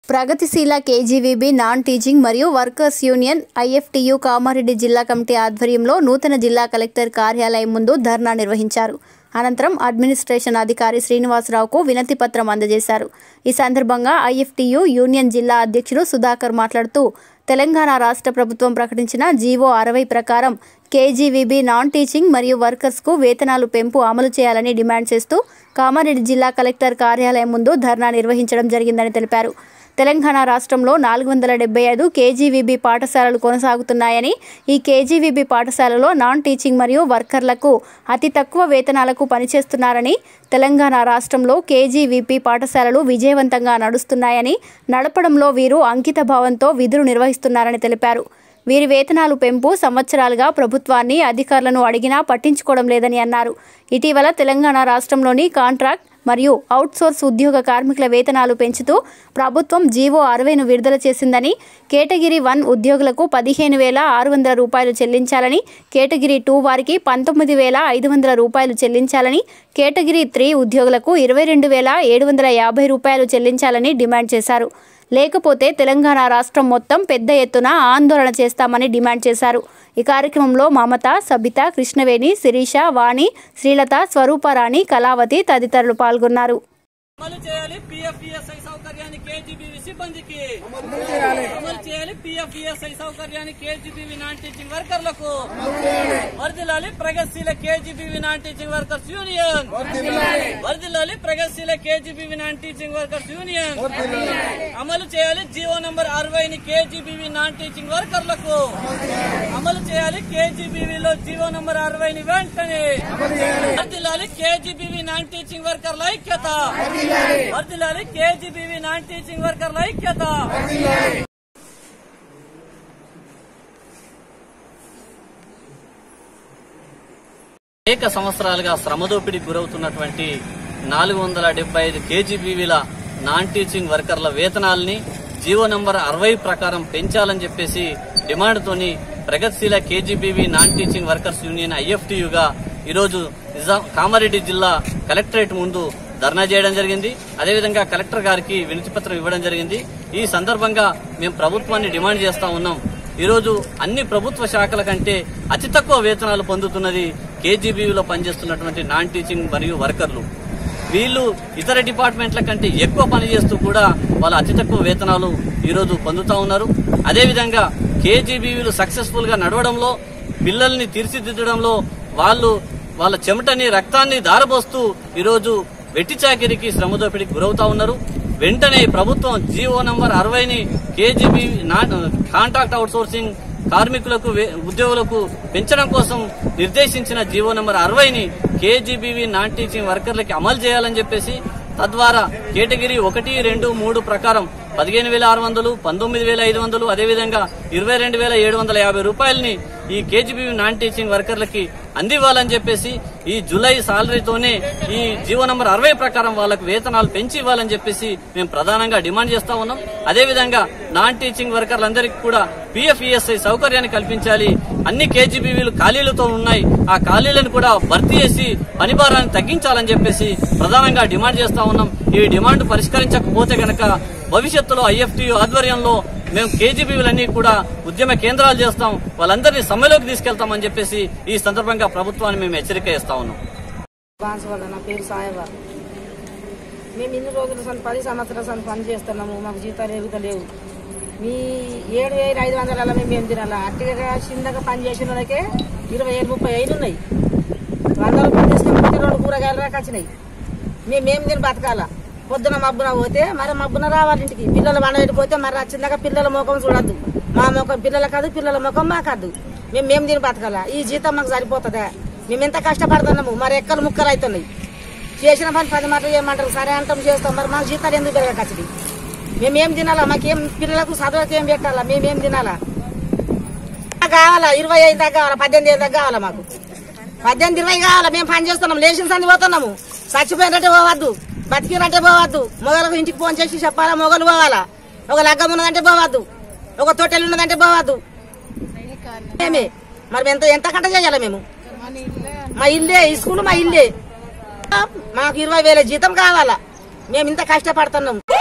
ప్రగతిశీల KGBV non teaching మరియు workers union IFTU Kamareddy జిల్లా కమిటీ ఆధ్వర్యంలో నూతన జిల్లా కలెక్టర్ కార్యాలయం ముందు ధర్నా నిర్వహించారు అనంతరం అడ్మినిస్ట్రేషన్ అధికారి శ్రీనివాసరావుకు వినతి పత్రం అందజేశారు ఈ సందర్భంగా ఐఎఫ్టియు యూనియన్ జిల్లా అధ్యక్షుడు సుధాకర్ మాట్లాడుతూ తెలంగాణ రాష్ట్ర ప్రభుత్వం ప్రకటించిన జీవో అరవై ప్రకారం కేజీవీబీ నాన్ టీచింగ్ మరియు వర్కర్స్కు వేతనాలు పెంపు అమలు చేయాలని డిమాండ్ చేస్తూ కామారెడ్డి జిల్లా కలెక్టర్ కార్యాలయం ముందు ధర్నా నిర్వహించడం జరిగిందని తెలిపారు తెలంగాణ రాష్ట్రంలో నాలుగు వందల డెబ్బై ఐదు కేజీవీబీ పాఠశాలలు కొనసాగుతున్నాయని ఈ కేజీవీబీ పాఠశాలలో నాన్ టీచింగ్ మరియు వర్కర్లకు అతి తక్కువ వేతనాలకు పనిచేస్తున్నారని తెలంగాణ రాష్ట్రంలో కేజీవీపీ పాఠశాలలు విజయవంతంగా నడుస్తున్నాయని నడపడంలో వీరు అంకిత భావంతో విధులు నిర్వహిస్తున్నారని తెలిపారు వీరి వేతనాలు పెంపు సంవత్సరాలుగా ప్రభుత్వాన్ని అధికారులను అడిగినా పట్టించుకోవడం లేదని అన్నారు ఇటీవల తెలంగాణ రాష్ట్రంలోని కాంట్రాక్ట్ మరియు అవుట్సోర్స్ ఉద్యోగ కార్మికుల వేతనాలు పెంచుతూ ప్రభుత్వం జీవో అరవైను విడుదల చేసిందని కేటగిరీ వన్ ఉద్యోగులకు పదిహేను వేల ఆరు వందల రూపాయలు చెల్లించాలని కేటగిరీ టూ వారికి పంతొమ్మిది వేల ఐదు వందల రూపాయలు చెల్లించాలని కేటగిరీ త్రీ ఉద్యోగులకు ఇరవై రెండు వేల ఏడు వందల యాభై రూపాయలు చెల్లించాలని డిమాండ్ చేశారు లేకపోతే తెలంగాణ రాష్ట్రం మొత్తం పెద్ద ఎత్తున ఆందోళన చేస్తామని డిమాండ్ చేశారు ఈ కార్యక్రమంలో మమత సబిత కృష్ణవేణి శిరీష వాణి శ్రీలత స్వరూపరాణి కళావతి తదితరులు పాల్గొన్నారు అమలు చేయాలి పిఎఫ్ఈఎస్ఐ సౌకర్యాన్ని కేజీబీవి సిబ్బందికి అమలు చేయాలి పిఎఫ్ఈఎస్ఐ సౌకర్యాన్ని కేజీబీవి నాన్ టీచింగ్ వర్కర్లకు వర్దిలాలి ప్రగతిశీల KGBV non teaching workers union వర్దిలాలి ప్రగతిశీల KGBV non teaching workers union అమలు చేయాలి జీవో నంబర్ అరవైని కేజీబీవి నాన్ టీచింగ్ వర్కర్లకు అమలు చేయాలి కేజీబీవీలో జీవో నంబర్ అరవైని వెంటనే వర్దిల్లాలి కేజీబీవీ నాన్ టీచింగ్ వర్కర్ల ఐక్యత వర్దిల్లాలి కేజీబీవీ నాన్ టీచింగ్ వర్కర్ల ఐక్యత అనేక సంవత్సరాలుగా శ్రమదోపిడికి గురవుతున్నటువంటి నాలుగు వందల డెబ్బై ఐదు కేజీబీవీల నాన్ టీచింగ్ వర్కర్ల వేతనాల్ని జీవో నంబర్ అరవై ప్రకారం పెంచాలని చెప్పేసి డిమాండ్తోని ప్రగతిశీల KGBV non teaching workers union ఐఎఫ్టియుగా ఈరోజు నిజాం కామారెడ్డి జిల్లా కలెక్టరేట్ ముందు ధర్నా చేయడం జరిగింది అదేవిధంగా కలెక్టర్ గారికి వినతి పత్రం ఇవ్వడం జరిగింది ఈ సందర్భంగా మేము ప్రభుత్వాన్ని డిమాండ్ చేస్తా ఉన్నాం ఈరోజు అన్ని ప్రభుత్వ శాఖల కంటే అతి తక్కువ వేతనాలు పొందుతున్నది కేజీబీవీలో పనిచేస్తున్నటువంటి నాన్ టీచింగ్ మరియు వర్కర్లు వీళ్ళు ఇతర డిపార్ట్మెంట్ల కంటే ఎక్కువ పని చేస్తూ కూడా వాళ్ళ అతి తక్కువ వేతనాలు ఈరోజు పొందుతా ఉన్నారు అదేవిధంగా కేజీబీవీలు సక్సెస్ఫుల్ గా నడవడంలో పిల్లల్ని తీర్చిదిద్దడంలో వాళ్ళు వాళ్ళ చెమటని రక్తాన్ని దారబోస్తూ ఈరోజు వెట్టి చాకిరికి శ్రమదోపిడికి గురవుతా ఉన్నారు వెంటనే ప్రభుత్వం జీవో నంబర్ అరవైని కేజీబీ కాంట్రాక్ట్ అవుట్సోర్సింగ్ కార్మికులకు వే- ఉద్యోగులకు పెంచడం కోసం నిర్దేశించిన జీవో నంబర్ అరవైని కేజీబీవీ నాన్ టీచింగ్ వర్కర్లకి అమలు చేయాలని చెప్పేసి తద్వారా కేటగిరీ ఒకటి రెండు మూడు ప్రకారం పదిహేను వేల ఆరు వందలు పంతొమ్మిది వేల ఐదు వందలు అదేవిధంగా ఇరవై రెండు వేల ఏడు వందల యాభై రూపాయలని ఈ కేజీబీ నాన్ టీచింగ్ వర్కర్లకి అందివ్వాలని చెప్పేసి ఈ జూలై సాలరీతోనే ఈ జీవో నంబర్ అరవై ప్రకారం వాళ్ళకు వేతనాలు పెంచి ఇవ్వాలని చెప్పేసి మేము ప్రధానంగా డిమాండ్ చేస్తా ఉన్నాం అదేవిధంగా నాన్ టీచింగ్ వర్కర్లందరికీ కూడా పిఎఫ్ఈఎస్ఐ సౌకర్యాన్ని కల్పించాలి అన్ని కేజీబీవీలు ఖాళీలతో ఉన్నాయి ఆ ఖాళీలను కూడా భర్తీ చేసి పని భారాన్ని తగ్గించాలని చెప్పేసి ప్రధానంగా డిమాండ్ చేస్తా ఉన్నాం ఈ డిమాండ్ పరిష్కరించకపోతే గనక భవిష్యత్తులో ఐఎఫ్టీయూ ఆధ్వర్యంలో మేము కేజీబీలన్నీ కూడా ఉద్యమ కేంద్రాలు చేస్తాం వాళ్ళందరినీ సమ్మెలోకి తీసుకెళ్తామని చెప్పేసి ఈ సందర్భంగా ప్రభుత్వాన్ని మేము హెచ్చరిక చేస్తా ఉన్నాం బాన్సువాడ నా పేరు సాయబా మేము ఇన్ని రోజులు సంత పది సంవత్సరాల సంత పని చేస్తున్నాము మాకు జీతాలు ఎరుగుతలేవు మీ ఏడు వేలు ఐదు వందల మేము ఏం తినాలా అట్టిగా చిన్నగా పని చేసిన వాళ్ళకే ఇరవై ఏడు ముప్పై ఐదు ఉన్నాయి వంద రూపాయలు తీసుకుని ప్రతి రెండు కూరగాయలు రాక వచ్చినాయి మేమేం తిని బతకాలా పొద్దున మబ్బున పోతే మరి మబ్బున రావాలి ఇంటికి పిల్లలు వండబెట్టిపోతే మరి వచ్చిందాక పిల్లల ముఖం చూడద్దు మా ముఖం పిల్లల కాదు పిల్లల ముఖం మాకద్దు మేము మేము తిని బతకాలా ఈ జీతం మాకు సరిపోతుందా మేము ఎంత కష్టపడుతున్నాము మరి ఎక్కలు ముక్కలు అవుతున్నాయి చేసిన పని పది మాటలు చేయమంటారు సరే అంటాం చేస్తాం మరి మాకు జీతాలు ఎందుకు పెరగకచ్చది మేమేం తినాలా మాకేం పిల్లలకు చదువుకి ఏం పెట్టాలా మేమేం తినాలా మాకు కావాలా ఇరవై ఐదు దాకా కావాలా పద్దెనిమిది ఐదు దాకా కావాలా మాకు పద్దెనిమిది ఇరవై కావాలా మేము పని చేస్తున్నాం లేచిన సంది పోతున్నాము చచ్చిపోయినట్టే పోవద్దు బతికినట్టే పోవద్దు మొగలకు ఇంటికి ఫోన్ చేసి చెప్పాలా మొగలు పోవాలా ఒక లగ్గం ఉన్నదంటే పోవద్దు ఒక తొట్టెలు ఉన్నదంటే పోవద్దు మేమే మరి ఎంత ఎంత కట్ట చేయాలి మేము మా ఇల్లే ఈ స్కూల్ మా ఇల్లే మాకు ఇరవై వేల జీతం కావాలా మేము ఇంత కష్టపడుతున్నాం